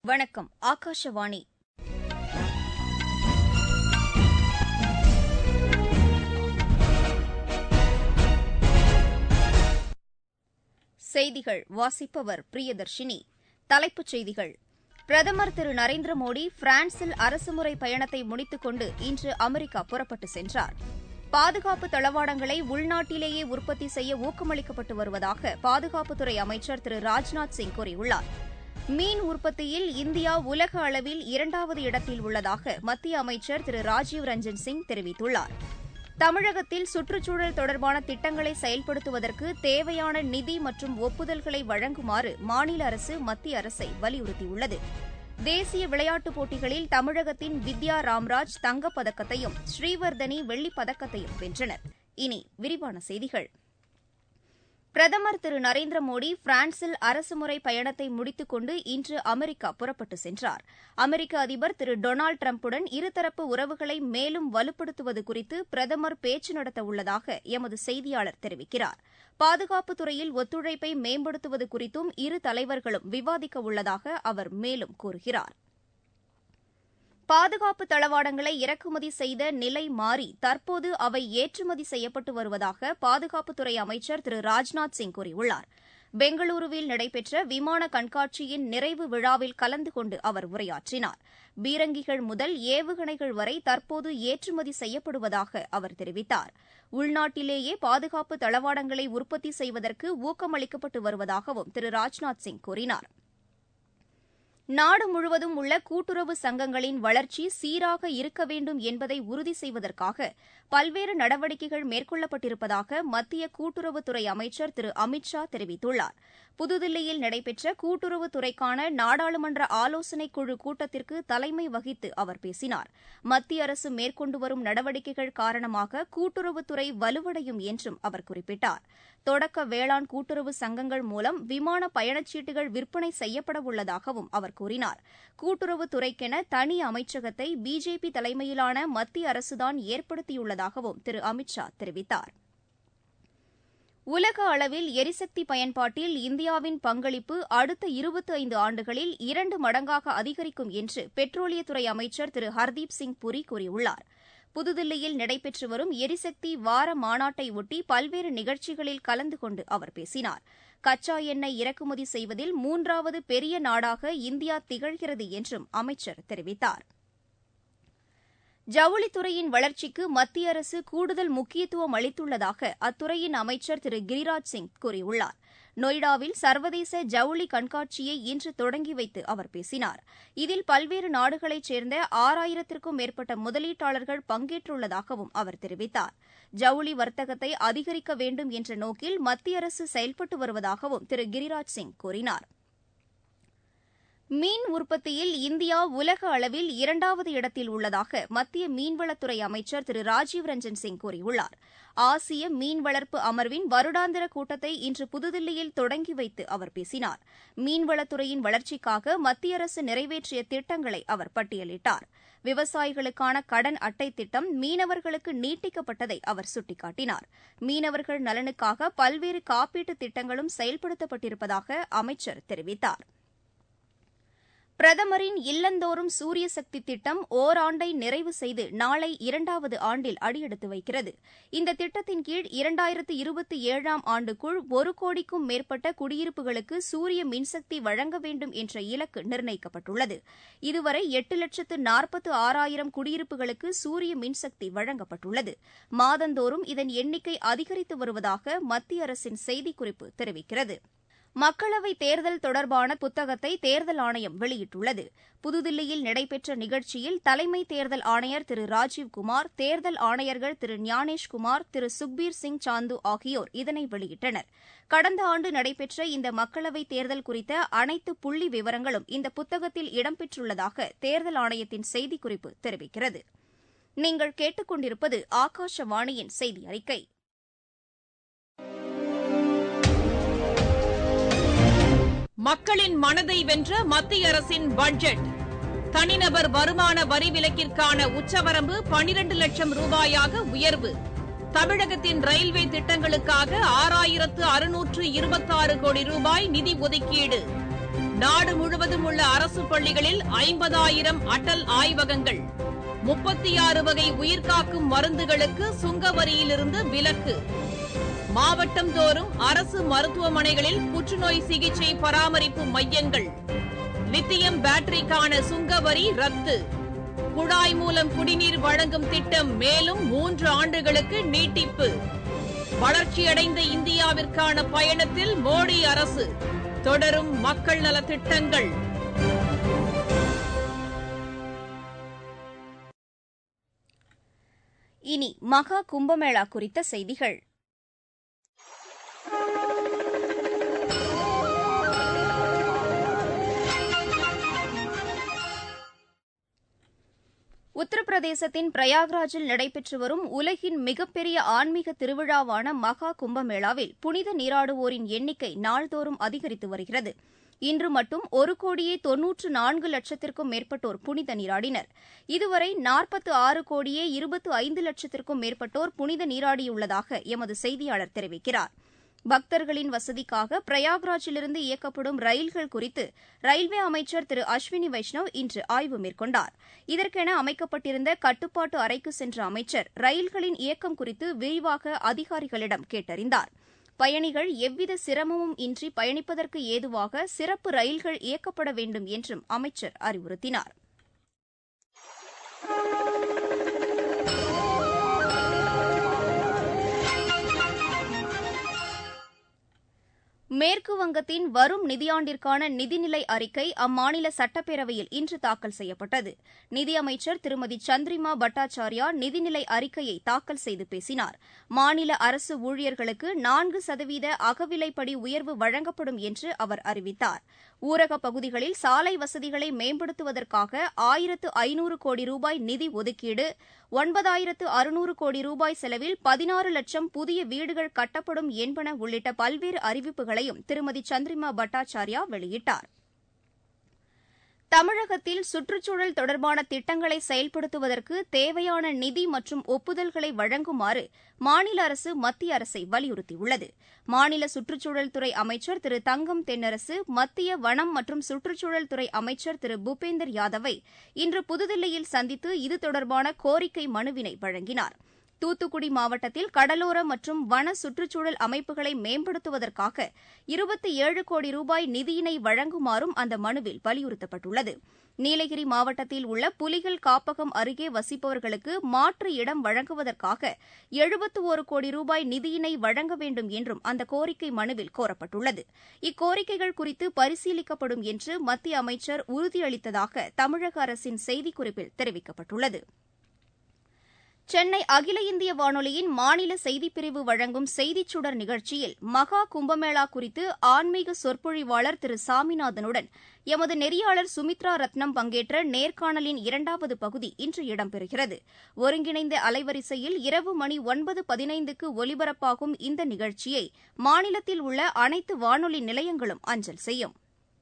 வணக்கம் ஆகாஷவாணி செய்திகள் வாசிப்பவர் பிரியதர்ஷினி தலைப்புச் செய்திகள் பிரதமர் திரு நரேந்திர மோடி பிரான்சில் அரசுமுறை பயணத்தை முடித்துக் கொண்டு இன்று அமெரிக்கா புறப்பட்டு சென்றார் பாதுகாப்பு தளவாடங்களை உள்நாட்டிலேயே உற்பத்தி செய்ய ஊக்கமளிக்கப்பட்டு வருவதாக பாதுகாப்புத்துறை அமைச்சர் திரு ராஜ்நாத் சிங் கூறியுள்ளார் மீன் உற்பத்தியில் இந்தியா உலக அளவில் இரண்டாவது இடத்தில் உள்ளதாக மத்திய அமைச்சர் திரு ராஜீவ் ரஞ்சன் சிங் தெரிவித்துள்ளார் தமிழகத்தில் சுற்றுச்சூழல் தொடர்பான திட்டங்களை செயல்படுத்துவதற்கு தேவையான நிதி மற்றும் ஒப்புதல்களை வழங்குமாறு மாநில அரசு மத்திய அரசை வலியுறுத்தியுள்ளது தேசிய விளையாட்டுப் போட்டிகளில் தமிழகத்தின் வித்யா ராம்ராஜ் தங்கப்பதக்கத்தையும் ஸ்ரீவர்தனி வெள்ளிப் பதக்கத்தையும் வென்றனர் இனி விரிவான செய்திகள் பிரதமர் திரு நரேந்திர மோடி பிரான்சில் அரசுமுறை பயணத்தை முடித்துக் கொண்டு இன்று அமெரிக்கா புறப்பட்டு சென்றார் அமெரிக்க அதிபர் திரு டொனால்டு டிரம்புடன் இருதரப்பு உறவுகளை மேலும் வலுப்படுத்துவது குறித்து பிரதமர் பேச்சு நடத்த உள்ளதாக எமது செய்தியாளர் தெரிவிக்கிறார் பாதுகாப்புத் துறையில் ஒத்துழைப்பை மேம்படுத்துவது குறித்தும் இரு தலைவர்களும் விவாதிக்க உள்ளதாக அவர் மேலும் கூறுகிறார் பாதுகாப்பு தளவாடங்களை இறக்குமதி செய்த நிலை மாறி தற்போது அவை ஏற்றுமதி செய்யப்பட்டு வருவதாக பாதுகாப்புத்துறை அமைச்சர் திரு ராஜ்நாத் சிங் கூறியுள்ளார் பெங்களூருவில் நடைபெற்ற விமான கண்காட்சியின் நிறைவு விழாவில் கலந்து கொண்டு அவர் உரையாற்றினார் பீரங்கிகள் முதல் ஏவுகணைகள் வரை தற்போது ஏற்றுமதி செய்யப்படுவதாக அவர் தெரிவித்தார் உள்நாட்டிலேயே பாதுகாப்பு தளவாடங்களை உற்பத்தி செய்வதற்கு ஊக்கமளிக்கப்பட்டு வருவதாகவும் திரு ராஜ்நாத் சிங் கூறினார் நாடு முழுவதும் உள்ள கூட்டுறவு சங்கங்களின் வளர்ச்சி சீராக இருக்க வேண்டும் என்பதை உறுதி செய்வதற்காக பல்வேறு நடவடிக்கைகள் மேற்கொள்ளப்பட்டிருப்பதாக மத்திய கூட்டுறவுத்துறை அமைச்சர் திரு அமித் ஷா தெரிவித்துள்ளார் புதுதில்லியில் நடைபெற்ற கூட்டுறவுத்துறைக்கான நாடாளுமன்ற ஆலோசனைக் குழு கூட்டத்திற்கு தலைமை வகித்து அவர் பேசினார் மத்திய அரசு மேற்கொண்டு வரும் நடவடிக்கைகள் காரணமாக கூட்டுறவுத்துறை வலுவடையும் என்றும் அவர் குறிப்பிட்டார் தொடக்க வேளாண் கூட்டுறவு சங்கங்கள் மூலம் விமான பயணச்சீட்டுகள் விற்பனை செய்யப்பட உள்ளதாகவும் அவர் கூறினார் கூட்டுறவுத்துறைக்கென தனி அமைச்சகத்தை பிஜேபி தலைமையிலான மத்திய அரசுதான் ஏற்படுத்தியுள்ளதாகவும் திரு அமித் ஷா தெரிவித்தார் உலக அளவில் எரிசக்தி பயன்பாட்டில் இந்தியாவின் பங்களிப்பு அடுத்த இருபத்தி ஐந்து ஆண்டுகளில் இரண்டு மடங்காக அதிகரிக்கும் என்று பெட்ரோலியத்துறை அமைச்சர் திரு ஹர்தீப் சிங் புரி கூறியுள்ளார் புதுதில்லியில் நடைபெற்று வரும் எரிசக்தி வார மாநாட்டை ஒட்டி பல்வேறு நிகழ்ச்சிகளில் கலந்து கொண்டு அவர் பேசினார் கச்சா எண்ணெய் இறக்குமதி செய்வதில் மூன்றாவது பெரிய நாடாக இந்தியா திகழ்கிறது என்றும் அமைச்சர் தெரிவித்தார் ஜவுளித்துறையின் வளர்ச்சிக்கு மத்திய அரசு கூடுதல் முக்கியத்துவம் அளித்துள்ளதாக அத்துறையின் அமைச்சர் திரு கிரிராஜ் சிங் கூறியுள்ளார் நொய்டாவில் சர்வதேச ஜவுளி கண்காட்சியை இன்று தொடங்கி வைத்து அவர் பேசினார் இதில் பல்வேறு நாடுகளைச் சேர்ந்த ஆறாயிரத்திற்கும் மேற்பட்ட முதலீட்டாளர்கள் பங்கேற்றுள்ளதாகவும் அவர் தெரிவித்தார் ஜவுளி வர்த்தகத்தை அதிகரிக்க வேண்டும் என்ற நோக்கில் மத்திய அரசு செயல்பட்டு வருவதாகவும் திரு கிரிராஜ் சிங் கூறினார் மீன் உற்பத்தியில் இந்தியா உலக அளவில் இரண்டாவது இடத்தில் உள்ளதாக மத்திய மீன்வளத்துறை அமைச்சர் திரு ராஜீவ் ரஞ்சன் சிங் கூறியுள்ளார் ஆசிய மீன் வளர்ப்பு அமர்வின் வருடாந்திர கூட்டத்தை இன்று புதுதில்லியில் தொடங்கி வைத்து அவர் பேசினார் மீன்வளத்துறையின் வளர்ச்சிக்காக மத்திய அரசு நிறைவேற்றிய திட்டங்களை அவர் பட்டியலிட்டார் விவசாயிகளுக்கான கடன் அட்டை திட்டம் மீனவர்களுக்கு நீட்டிக்கப்பட்டதை அவர் சுட்டிக்காட்டினார் மீனவர்கள் நலனுக்காக பல்வேறு காப்பீட்டு திட்டங்களும் செயல்படுத்தப்பட்டிருப்பதாக அமைச்சர் தெரிவித்தார் பிரதமரின் இல்லந்தோறும் சூரிய சக்தி திட்டம் ஓராண்டை நிறைவு செய்து நாளை இரண்டாவது ஆண்டில் அடியெடுத்து வைக்கிறது இந்த திட்டத்தின் கீழ் இரண்டாயிரத்து இருபத்தி ஏழாம் ஆண்டுக்குள் ஒரு கோடிக்கும் மேற்பட்ட குடியிருப்புகளுக்கு சூரிய மின்சக்தி வழங்க வேண்டும் என்ற இலக்கு நிர்ணயிக்கப்பட்டுள்ளது இதுவரை எட்டு லட்சத்து நாற்பத்து ஆறாயிரம் குடியிருப்புகளுக்கு சூரிய மின்சக்தி வழங்கப்பட்டுள்ளது மாதந்தோறும் இதன் எண்ணிக்கை அதிகரித்து வருவதாக மத்திய அரசின் செய்திக்குறிப்பு தெரிவிக்கிறது மக்களவைத் தேர்தல் தொடர்பான புத்தகத்தை தேர்தல் ஆணையம் வெளியிட்டுள்ளது புதுதில்லியில் நடைபெற்ற நிகழ்ச்சியில் தலைமை தேர்தல் ஆணையர் திரு ராஜீவ்குமார் தேர்தல் ஆணையர்கள் திரு ஞானேஷ்குமார் திரு சுக்பீர் சிங் சாந்து ஆகியோர் இதனை வெளியிட்டனர் கடந்த ஆண்டு நடைபெற்ற இந்த மக்களவைத் தேர்தல் குறித்த அனைத்து புள்ளி விவரங்களும் இந்த புத்தகத்தில் இடம்பெற்றுள்ளதாக தேர்தல் ஆணையத்தின் செய்திக்குறிப்பு தெரிவிக்கிறது நீங்கள் கேட்டுக்கொண்டிருப்பது ஆகாஷவாணியின் செய்தி அறிக்கை மக்களின் மனதை வென்ற மத்திய அரசின் பட்ஜெட் தனிநபர் வருமான வரி விலக்கிற்கான உச்சவரம்பு பனிரண்டு லட்சம் ரூபாயாக உயர்வு தமிழகத்தின் ரயில்வே திட்டங்களுக்காக ஆறாயிரத்து அறுநூற்று இருபத்தாறு கோடி ரூபாய் நிதி ஒதுக்கீடு நாடு முழுவதும் உள்ள அரசு பள்ளிகளில் ஐம்பதாயிரம் அடல் ஆய்வகங்கள் முப்பத்தி ஆறு வகை உயிர்காக்கும் மருந்துகளுக்கு சுங்க வரியிலிருந்து விலக்கு மாவட்டம் தோறும் அரசு மருத்துவமனைகளில் புற்றுநோய் சிகிச்சை பராமரிப்பு மையங்கள் லித்தியம் பேட்டரிக்கான சுங்க வரி ரத்து குழாய் மூலம் குடிநீர் வழங்கும் திட்டம் மேலும் மூன்று ஆண்டுகளுக்கு நீட்டிப்பு வளர்ச்சியடைந்த இந்தியாவிற்கான பயணத்தில் மோடி அரசு தொடரும் மக்கள் நலத் திட்டங்கள் இனி மகா கும்பமேளா குறித்த செய்திகள் உத்தரப்பிரதேசத்தின் பிரயாக்ராஜில் நடைபெற்று வரும் உலகின் மிகப்பெரிய ஆன்மீக திருவிழாவான மகா கும்பமேளாவில் புனித நீராடுவோரின் எண்ணிக்கை நாள்தோறும் அதிகரித்து வருகிறது இன்று மட்டும் ஒரு கோடியே தொன்னூற்று நான்கு லட்சத்திற்கும் மேற்பட்டோர் புனித நீராடினர் இதுவரை நாற்பத்து ஆறு கோடியே இருபத்து ஐந்து லட்சத்திற்கும் மேற்பட்டோர் புனித நீராடியுள்ளதாக எமது செய்தியாளர் தெரிவிக்கிறார் பக்தர்களின் வசதிக்காக பிரயாக்ராஜிலிருந்து இயக்கப்படும் ரயில்கள் குறித்து ரயில்வே அமைச்சர் திரு அஸ்வினி வைஷ்ணவ் இன்று ஆய்வு மேற்கொண்டார் இதற்கென அமைக்கப்பட்டிருந்த கட்டுப்பாட்டு அறைக்கு சென்ற அமைச்சர் ரயில்களின் இயக்கம் குறித்து விரிவாக அதிகாரிகளிடம் கேட்டறிந்தார் பயணிகள் எவ்வித சிரமமும் இன்றி பயணிப்பதற்கு ஏதுவாக சிறப்பு ரயில்கள் இயக்கப்பட வேண்டும் என்றும் அமைச்சர் அறிவுறுத்தினார் மேற்கு வங்கத்தின் வரும் நிதியாண்டிற்கான நிதிநிலை அறிக்கை அம்மாநில சட்டப்பேரவையில் இன்று தாக்கல் செய்யப்பட்டது நிதியமைச்சர் திருமதி சந்திரிமா பட்டாச்சாரியா நிதிநிலை அறிக்கையை தாக்கல் செய்து பேசினார் மாநில அரசு ஊழியர்களுக்கு நான்கு சதவீத அகவிலைப்படி உயர்வு வழங்கப்படும் என்று அவர் அறிவித்தார் ஊரகப் பகுதிகளில் சாலை வசதிகளை மேம்படுத்துவதற்காக ஆயிரத்து ஐநூறு கோடி ரூபாய் நிதி ஒதுக்கீடு ஒன்பதாயிரத்து அறுநூறு கோடி ரூபாய் செலவில் பதினாறு லட்சம் புதிய வீடுகள் கட்டப்படும் என்பன உள்ளிட்ட பல்வேறு அறிவிப்புகளையும் திருமதி சந்திரிமா பட்டாச்சாரியா வெளியிட்டார் தமிழகத்தில் சுற்றுச்சூழல் தொடர்பான திட்டங்களை செயல்படுத்துவதற்கு தேவையான நிதி மற்றும் ஒப்புதல்களை வழங்குமாறு மாநில அரசு மத்திய அரசை வலியுறுத்தியுள்ளது மாநில சுற்றுச்சூழல் துறை அமைச்சர் திரு தங்கம் தென்னரசு மத்திய வனம் மற்றும் சுற்றுச்சூழல் துறை அமைச்சர் திரு பூபேந்தர் யாதவை இன்று புதுதில்லியில் சந்தித்து இது தொடர்பான கோரிக்கை மனுவினை வழங்கினார் தூத்துக்குடி மாவட்டத்தில் கடலோர மற்றும் வன சுற்றுச்சூழல் அமைப்புகளை மேம்படுத்துவதற்காக இருபத்தி ஏழு கோடி ரூபாய் நிதியினை வழங்குமாறும் அந்த மனுவில் வலியுறுத்தப்பட்டுள்ளது நீலகிரி மாவட்டத்தில் உள்ள புலிகள் காப்பகம் அருகே வசிப்பவர்களுக்கு மாற்று இடம் வழங்குவதற்காக எழுபத்து ஒரு கோடி ரூபாய் நிதியினை வழங்க வேண்டும் என்றும் அந்த கோரிக்கை மனுவில் கோரப்பட்டுள்ளது இக்கோரிக்கைகள் குறித்து பரிசீலிக்கப்படும் என்று மத்திய அமைச்சர் உறுதியளித்ததாக தமிழக அரசின் செய்திக்குறிப்பில் தெரிவிக்கப்பட்டுள்ளது சென்னை அகில இந்திய வானொலியின் மாநில செய்திப்பிரிவு வழங்கும் செய்திச் சுடர் நிகழ்ச்சியில் மகா கும்பமேளா குறித்து ஆன்மீக சொற்பொழிவாளர் திரு சாமிநாதனுடன் எமது நெறியாளர் சுமித்ரா ரத்னம் பங்கேற்ற நேர்காணலின் இரண்டாவது பகுதி இன்று இடம்பெறுகிறது ஒருங்கிணைந்த அலைவரிசையில் இரவு மணி ஒன்பது பதினைந்துக்கு ஒலிபரப்பாகும் இந்த நிகழ்ச்சியை மாநிலத்தில் உள்ள அனைத்து வானொலி நிலையங்களும் அஞ்சல் செய்யும்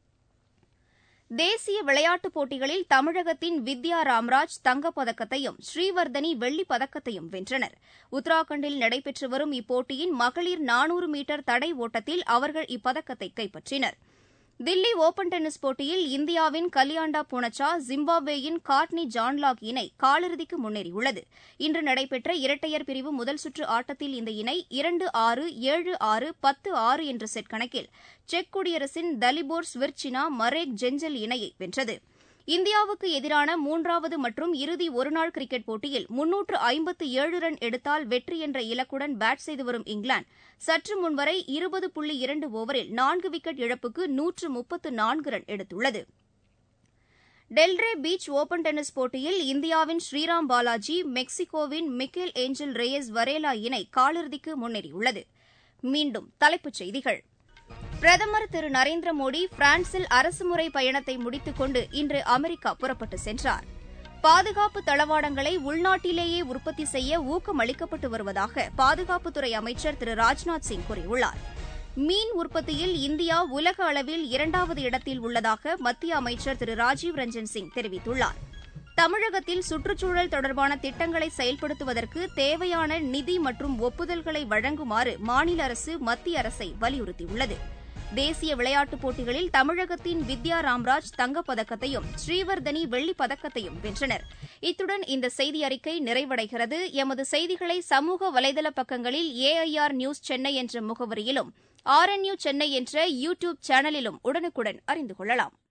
தேசிய விளையாட்டுப் போட்டிகளில் தமிழகத்தின் வித்யா ராம்ராஜ் தங்கப்பதக்கத்தையும் ஸ்ரீவர்தனி வெள்ளிப் பதக்கத்தையும் வென்றனர் உத்தராகண்டில் நடைபெற்று வரும் இப்போட்டியின் மகளிர் நானூறு மீட்டர் தடை ஓட்டத்தில் அவர்கள் இப்பதக்கத்தை கைப்பற்றினர் தில்லி ஒபன் டென்னிஸ் போட்டியில் இந்தியாவின் கலியாண்டா பூனச்சா ஜிம்பாப்வேயின் காட்னி ஜான்லாக் இணை காலிறுதிக்கு முன்னேறியுள்ளது இன்று நடைபெற்ற இரட்டையர் பிரிவு முதல் சுற்று ஆட்டத்தில் இந்த இணை இரண்டு ஆறு ஏழு ஆறு பத்து ஆறு என்ற செட் கணக்கில் செக் குடியரசின் தலிபோர் ஸ்விர்ச்சினா மரேக் ஜெஞ்சல் இணையை வென்றது இந்தியாவுக்கு எதிரான மூன்றாவது மற்றும் இறுதி ஒருநாள் கிரிக்கெட் போட்டியில் முன்னூற்று ஐம்பத்து ஏழு ரன் எடுத்தால் வெற்றி என்ற இலக்குடன் பேட் செய்து வரும் இங்கிலாந்து சற்று முன்வரை இருபது புள்ளி இரண்டு ஓவரில் நான்கு விக்கெட் இழப்புக்கு நூற்று முப்பத்து நான்கு ரன் எடுத்துள்ளது டெல்ரே பீச் ஒபன் டென்னிஸ் போட்டியில் இந்தியாவின் ஸ்ரீராம் பாலாஜி மெக்சிகோவின் மிக்கேல் ஏஞ்சல் ரேயஸ் வரேலா இணை காலிறுதிக்கு முன்னேறியுள்ளது மீண்டும் தலைப்புச் செய்திகள் பிரதமர் திரு நரேந்திர மோடி பிரான்சில் அரசுமுறை பயணத்தை முடித்துக் கொண்டு இன்று அமெரிக்கா புறப்பட்டு சென்றார் பாதுகாப்பு தளவாடங்களை உள்நாட்டிலேயே உற்பத்தி செய்ய ஊக்கம் அளிக்கப்பட்டு வருவதாக பாதுகாப்புத்துறை அமைச்சர் திரு ராஜ்நாத் சிங் கூறியுள்ளார் மீன் உற்பத்தியில் இந்தியா உலக அளவில் இரண்டாவது இடத்தில் உள்ளதாக மத்திய அமைச்சர் திரு ராஜீவ் ரஞ்சன் சிங் தெரிவித்துள்ளார் தமிழகத்தில் சுற்றுச்சூழல் தொடர்பான திட்டங்களை செயல்படுத்துவதற்கு தேவையான நிதி மற்றும் ஒப்புதல்களை வழங்குமாறு மாநில அரசு மத்திய அரசை வலியுறுத்தியுள்ளது தேசிய விளையாட்டுப் போட்டிகளில் தமிழகத்தின் வித்யா ராம்ராஜ் தங்கப்பதக்கத்தையும் ஸ்ரீவர்தனி வெள்ளிப் பதக்கத்தையும் வென்றனர் இத்துடன் இந்த செய்தி அறிக்கை நிறைவடைகிறது எமது செய்திகளை சமூக வலைதள பக்கங்களில் ஏஐஆர் நியூஸ் சென்னை என்ற முகவரியிலும் ஆர்என்யூ சென்னை என்ற யூ டியூப் சேனலிலும் உடனுக்குடன் அறிந்து கொள்ளலாம்